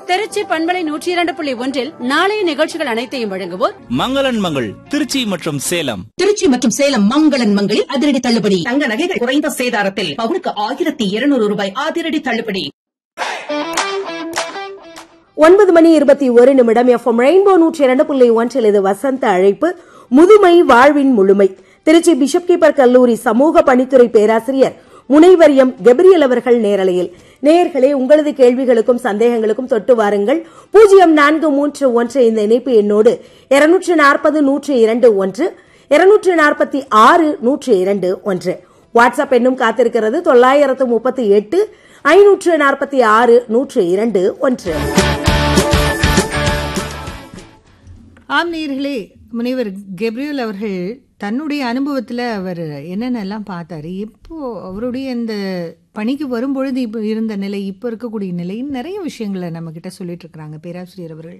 திருச்சி பண்பலை நூற்றி இரண்டு புள்ளி ஒன்றில் நாளைய நிகழ்ச்சிகள் அனைத்தையும் வழங்குவோர் மங்களன் மங்கள் திருச்சி மற்றும் சேலம் திருச்சி மற்றும் சேலம் மங்களன் மங்களில் அதிரடி தள்ளுபடி தங்க நகைகள் குறைந்த சேதாரத்தில் பவுனுக்கு ஆயிரத்தி இருநூறு ரூபாய் அதிரடி தள்ளுபடி ஒன்பது மணி இருபத்தி ஒரு நிமிடம் எஃப்எம் ரெயின்போ நூற்றி இரண்டு புள்ளி ஒன்றில் இது வசந்த அழைப்பு முதுமை வாழ்வின் முழுமை திருச்சி பிஷப் கீப்பர் கல்லூரி சமூக பணித்துறை பேராசிரியர் முனைவர் எம் கெப்ரியல் அவர்கள் நேரலையில் நேயர்களே உங்களது கேள்விகளுக்கும் சந்தேகங்களுக்கும் தொட்டு வாருங்கள் பூஜ்ஜியம் நான்கு மூன்று ஒன்று இந்த இணைப்பு எண்ணோடு இருநூற்று நாற்பது நூற்று இரண்டு ஒன்று இருநூற்று நாற்பத்தி ஆறு நூற்று இரண்டு ஒன்று வாட்ஸ்அப் எண்ணும் காத்திருக்கிறது தொள்ளாயிரத்து முப்பத்தி எட்டு ஐநூற்று நாற்பத்தி ஆறு நூற்று இரண்டு ஒன்று ஆம் நேயர்களே முனைவர் கெப்ரியல் அவர்கள் தன்னுடைய அனுபவத்தில் அவர் என்னென்னலாம் பார்த்தாரு இப்போ அவருடைய இந்த பணிக்கு வரும்பொழுது இப்போ இருந்த நிலை இப்போ இருக்கக்கூடிய நிலைன்னு நிறைய விஷயங்களை நம்மக்கிட்ட சொல்லிட்டு இருக்கிறாங்க பேராசிரியர் அவர்கள்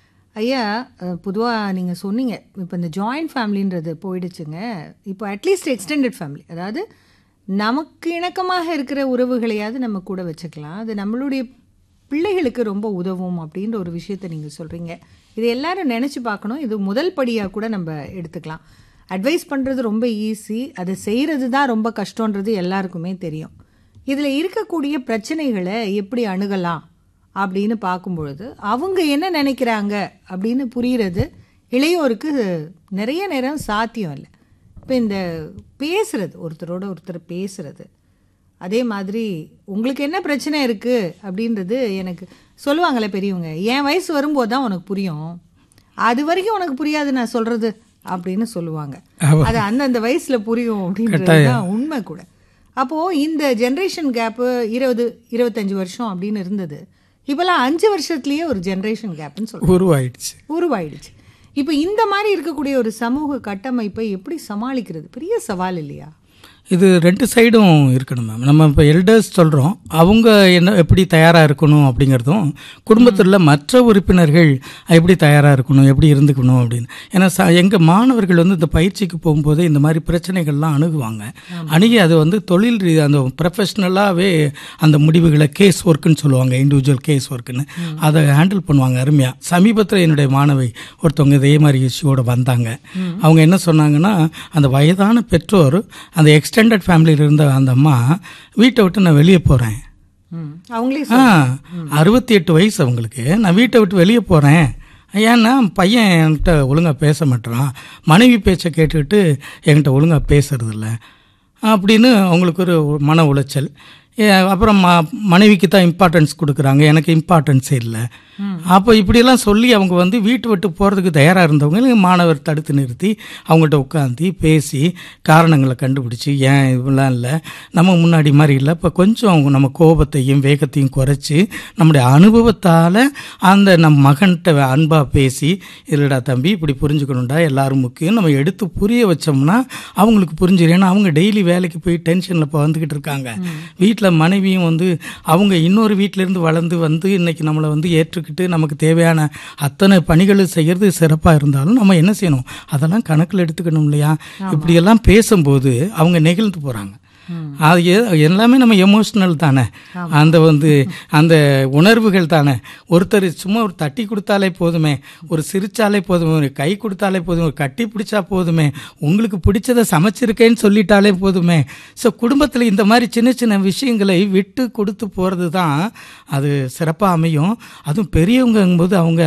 ஐயா பொதுவாக நீங்கள் சொன்னீங்க இப்போ இந்த ஜாயிண்ட் ஃபேமிலின்றது போயிடுச்சுங்க இப்போ அட்லீஸ்ட் எக்ஸ்டெண்டட் ஃபேமிலி அதாவது நமக்கு இணக்கமாக இருக்கிற உறவுகளையாவது நம்ம கூட வச்சுக்கலாம் அது நம்மளுடைய பிள்ளைகளுக்கு ரொம்ப உதவும் அப்படின்ற ஒரு விஷயத்தை நீங்கள் சொல்கிறீங்க இது எல்லாரும் நினச்சி பார்க்கணும் இது முதல் படியாக கூட நம்ம எடுத்துக்கலாம் அட்வைஸ் பண்ணுறது ரொம்ப ஈஸி அதை செய்கிறது தான் ரொம்ப கஷ்டன்றது எல்லாருக்குமே தெரியும் இதில் இருக்கக்கூடிய பிரச்சனைகளை எப்படி அணுகலாம் அப்படின்னு பார்க்கும்பொழுது அவங்க என்ன நினைக்கிறாங்க அப்படின்னு புரிகிறது இளையோருக்கு நிறைய நேரம் சாத்தியம் இல்லை இப்போ இந்த பேசுறது ஒருத்தரோட ஒருத்தர் பேசுறது அதே மாதிரி உங்களுக்கு என்ன பிரச்சனை இருக்குது அப்படின்றது எனக்கு சொல்லுவாங்களே பெரியவங்க என் வயசு வரும்போது தான் உனக்கு புரியும் அது வரைக்கும் உனக்கு புரியாது நான் சொல்கிறது அப்படின்னு சொல்லுவாங்க அது அந்தந்த வயசில் புரியும் அப்படின்றது தான் உண்மை கூட அப்போது இந்த ஜென்ரேஷன் கேப்பு இருபது இருபத்தஞ்சு வருஷம் அப்படின்னு இருந்தது இப்போல்லாம் அஞ்சு வருஷத்துலேயே ஒரு ஜென்ரேஷன் கேப்னு சொல்லுவாங்க உருவாயிடுச்சு உருவாயிடுச்சு இப்போ இந்த மாதிரி இருக்கக்கூடிய ஒரு சமூக கட்டமைப்பை எப்படி சமாளிக்கிறது பெரிய சவால் இல்லையா இது ரெண்டு சைடும் இருக்கணும் மேம் நம்ம இப்போ எல்டர்ஸ் சொல்கிறோம் அவங்க என்ன எப்படி தயாராக இருக்கணும் அப்படிங்கிறதும் குடும்பத்தில் மற்ற உறுப்பினர்கள் எப்படி தயாராக இருக்கணும் எப்படி இருந்துக்கணும் அப்படின்னு ஏன்னா ச எங்கள் மாணவர்கள் வந்து இந்த பயிற்சிக்கு போகும்போது இந்த மாதிரி பிரச்சனைகள்லாம் அணுகுவாங்க அணுகி அது வந்து தொழில் ரீ அந்த ப்ரொஃபஷ்னலாகவே அந்த முடிவுகளை கேஸ் ஒர்க்குன்னு சொல்லுவாங்க இண்டிவிஜுவல் கேஸ் ஒர்க்குன்னு அதை ஹேண்டில் பண்ணுவாங்க அருமையாக சமீபத்தில் என்னுடைய மாணவி ஒருத்தவங்க இதே மாதிரி இஷ்யூவோட வந்தாங்க அவங்க என்ன சொன்னாங்கன்னா அந்த வயதான பெற்றோர் அந்த எக்ஸ்டெண்டட் ஃபேமிலியில் இருந்த அந்த அம்மா வீட்டை விட்டு நான் வெளியே போகிறேன் ம் அவங்களே ஆ அறுபத்தி எட்டு வயசு அவங்களுக்கு நான் வீட்டை விட்டு வெளியே போகிறேன் ஏன்னா பையன் என்கிட்ட ஒழுங்காக பேச மாட்டேறான் மனைவி பேச்சை கேட்டுக்கிட்டு என்கிட்ட ஒழுங்காக பேசுறதில்ல அப்படின்னு அவங்களுக்கு ஒரு மன உளைச்சல் ஏ, அப்புறம் ம மனைவிக்கு தான் இம்பார்ட்டன்ஸ் கொடுக்குறாங்க எனக்கு இம்பார்ட்டன்ஸே இல்லை அப்போ இப்படியெல்லாம் சொல்லி அவங்க வந்து வீட்டு விட்டு போகிறதுக்கு தயாராக இருந்தவங்க மாணவர் தடுத்து நிறுத்தி அவங்கள்ட்ட உட்காந்து பேசி காரணங்களை கண்டுபிடிச்சி ஏன் இப்படிலாம் இல்லை நம்ம முன்னாடி மாதிரி இல்லை இப்போ கொஞ்சம் அவங்க நம்ம கோபத்தையும் வேகத்தையும் குறைச்சி நம்முடைய அனுபவத்தால் அந்த நம் மகன்கிட்ட அன்பாக பேசி இல்லைடா தம்பி இப்படி புரிஞ்சுக்கணும்டா எல்லாரும் முக்கியம் நம்ம எடுத்து புரிய வச்சோம்னா அவங்களுக்கு புரிஞ்சிடும் ஏன்னா அவங்க டெய்லி வேலைக்கு போய் டென்ஷனில் இப்போ வந்துக்கிட்டு இருக்காங்க வீட்டில் மனைவியும் வந்து அவங்க இன்னொரு வீட்டிலேருந்து வளர்ந்து வந்து இன்னைக்கு நம்மளை வந்து ஏற்றுக்கிட்டு நமக்கு தேவையான அத்தனை பணிகளும் செய்கிறது சிறப்பாக இருந்தாலும் நம்ம என்ன செய்யணும் அதெல்லாம் கணக்கில் எடுத்துக்கணும் இல்லையா இப்படியெல்லாம் பேசும்போது அவங்க நெகிழ்ந்து போகிறாங்க அது எ- எல்லாமே நம்ம எமோஷ்னல் தானே அந்த வந்து அந்த உணர்வுகள் தானே ஒருத்தர் சும்மா ஒரு தட்டி கொடுத்தாலே போதுமே ஒரு சிரிச்சாலே போதுமே ஒரு கை கொடுத்தாலே போதுமே ஒரு கட்டி பிடிச்சா போதுமே உங்களுக்கு பிடிச்சதை சமைச்சிருக்கேன்னு சொல்லிட்டாலே போதுமே ஸோ குடும்பத்தில் இந்த மாதிரி சின்ன சின்ன விஷயங்களை விட்டு கொடுத்து போகிறது தான் அது சிறப்பாக அமையும் அதுவும் பெரியவங்கங்கும்போது அவங்க